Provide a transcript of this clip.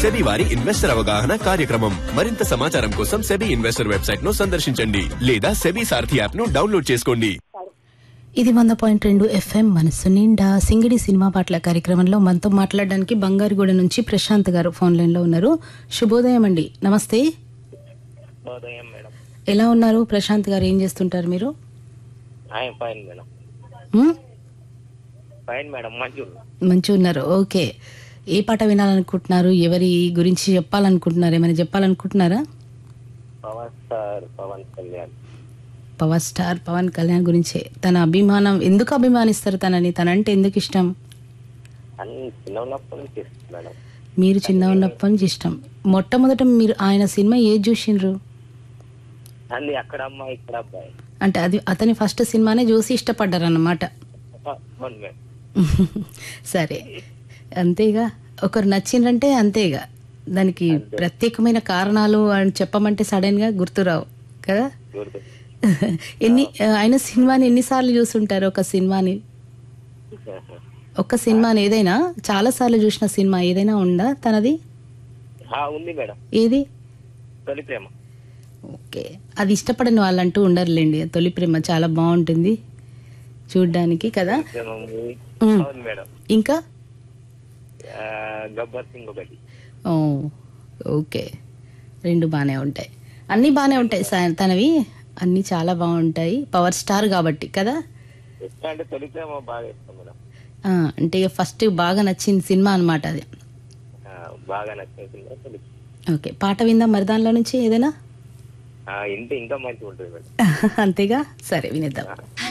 SEBI వారి investor అవగాహన కార్యక్రమం మరింత సమాచారం కోసం సెబీ ఇన్వెస్టర్ వెబ్సైట్ ను సందర్శించండి లేదా సెబీ సారథి యాప్ ను డౌన్లోడ్ చేసుకోండి ఇది వంద పాయింట్ రెండు ఎఫ్ఎం మనసు నిండా సింగిడి సినిమా పాటల కార్యక్రమంలో మనతో మాట్లాడడానికి బంగారుగూడ నుంచి ప్రశాంత్ గారు ఫోన్ లైన్ లో ఉన్నారు శుభోదయం అండి నమస్తే ఉదయం మేడం ఎలా ఉన్నారు ప్రశాంత్ గారు ఏం చేస్తుంటారు మీరు I'm fine madam hmm? Fine madam మంచి మంచిగా ఉన్నారు ఓకే ఏ పాట వినాలనుకుంటున్నారు ఎవరి గురించి చెప్పాలనుకుంటున్నారు ఏమైనా చెప్పాలనుకుంటున్నారా Pawan star Pawan Kalyan power star Pawan Kalyan గురించే తన అభిమానం ఎందుకు అభిమానిస్తారు తనని తనంటే ఎందుకు ఇష్టం అన్ని చిన్న ఉన్నప్పటి నుంచి ఇస్తుంది మేడం మీరు చిన్న ఉన్నప్పటి నుంచి ఇష్టం మొట్టమొదట మీరు ఆయన సినిమా ఏది చూసిండ్రు అన్ని అక్కడ అమ్మాయి ఇక్కడ అబ్బాయి అంటే అది అతని ఫస్ట్ సినిమానే చూసి ఇష్టపడ్డారు అన్నమాట అవును మేడం సరే అంతేగా ఒకరు నచ్చిండ్రంటే అంతేగా దానికి ప్రత్యేకమైన కారణాలు అని చెప్పమంటే సడన్ గా గుర్తురావు కదా గుర్తు ఎన్ని ఆయన సినిమాని ఎన్నిసార్లు చూసుంటారు ఒక సినిమాని ఒక సినిమాని ఏదైనా చాలా సార్లు చూసిన సినిమా ఏదైనా ఉందా తనది ఆ, ఉంది మేడం ఏది తొలి ప్రేమ ఓకే అది ఇష్టపడని వాళ్ళంటూ ఉండరులేండి తొలి ప్రేమ చాలా బాగుంటుంది చూడ్డానికి కదా ప్రేమ మూవీ ఉమ్. అవును మేడం ఇంకా ఆ, గబ్బర్ సింగ్ ఒకటి ఓ ఓకే రెండు బాగానే ఉంటాయి అన్నీ బాగానే ఉంటాయి సా- తనవి అన్నీ చాలా బాగుంటాయి పవర్ స్టార్ కాబట్టి కదా ఎట్లా అంటే తొలి ప్రేమ బాగా ఇష్టం మేడం ఆ, అంటే ఫస్ట్ బాగా నచ్చిన సినిమా అన్నమాట అది ఆ, బాగా నచ్చేసింది తొలి ఓకే పాట విందాం మరి దానిలో నుంచి ఏదైనా ఆ, ఇంటి ఇంకా మంచిగా ఉంటుంది మేడం అంతేగా సరే వినేద్దాం